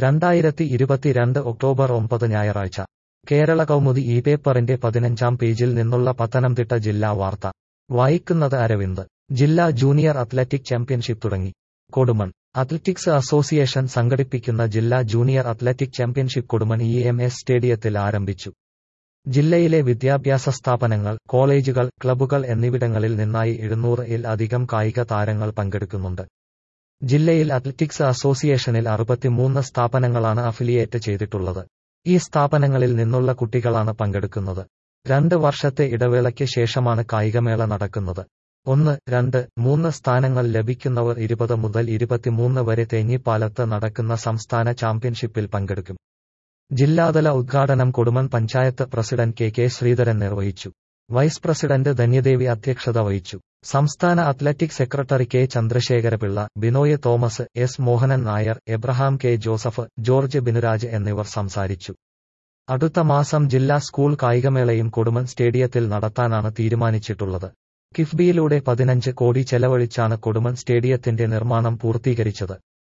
രണ്ടായിരത്തി ഇരുപത്തിരണ്ട് ഒക്ടോബർ ഒമ്പത് ഞായറാഴ്ച കേരള കൗമുദി ഈ പേപ്പറിന്റെ പതിനഞ്ചാം പേജിൽ നിന്നുള്ള പത്തനംതിട്ട ജില്ലാ വാർത്ത വായിക്കുന്നത് അരവിന്ദ് ജില്ലാ ജൂനിയർ അത്ലറ്റിക് ചാമ്പ്യൻഷിപ്പ് തുടങ്ങി കൊടുമൺ അത്ലറ്റിക്സ് അസോസിയേഷൻ സംഘടിപ്പിക്കുന്ന ജില്ലാ junior athletic championship Kodumon E M S സ്റ്റേഡിയത്തിൽ ആരംഭിച്ചു ജില്ലയിലെ വിദ്യാഭ്യാസ സ്ഥാപനങ്ങൾ കോളേജുകൾ ക്ലബ്ബുകൾ എന്നിവിടങ്ങളിൽ നിന്നായി എഴുന്നൂറ് ഇൽ അധികം കായിക താരങ്ങൾ പങ്കെടുക്കുന്നുണ്ട് ജില്ലയിൽ അത്ലറ്റിക്സ് അസോസിയേഷനിൽ അറുപത്തിമൂന്ന് സ്ഥാപനങ്ങളാണ് അഫിലിയേറ്റ് ചെയ്തിട്ടുള്ളത് ഈ സ്ഥാപനങ്ങളിൽ നിന്നുള്ള കുട്ടികളാണ് പങ്കെടുക്കുന്നത് രണ്ട് വർഷത്തെ ഇടവേളയ്ക്ക് ശേഷമാണ് കായികമേള നടക്കുന്നത് ഒന്ന് രണ്ട് മൂന്ന് സ്ഥാനങ്ങൾ ലഭിക്കുന്നവർ ഇരുപത് മുതൽ ഇരുപത്തിമൂന്ന് വരെ തേഞ്ഞിപ്പാലത്ത് നടക്കുന്ന സംസ്ഥാന ചാമ്പ്യൻഷിപ്പിൽ പങ്കെടുക്കും ജില്ലാതല ഉദ്ഘാടനം Kodumon panchayat president K K Sreedharan നിർവഹിച്ചു വൈസ് പ്രസിഡന്റ് ധന്യദേവി അധ്യക്ഷത വഹിച്ചു സംസ്ഥാന athletic secretary K Chandrasekharapillai Binoy Thomas S Mohanan Nair Abraham K Joseph George Binuraj എന്നിവർ സംസാരിച്ചു അടുത്ത മാസം ജില്ലാ സ്കൂൾ കായികമേളയും കൊടുമൺ സ്റ്റേഡിയത്തിൽ നടത്താനാണ് തീരുമാനിച്ചിട്ടുള്ളത് കിഫ്ബിയിലൂടെ പതിനഞ്ച് കോടി ചെലവഴിച്ചാണ് കൊടുമൺ സ്റ്റേഡിയത്തിന്റെ നിർമ്മാണം പൂർത്തീകരിച്ചത്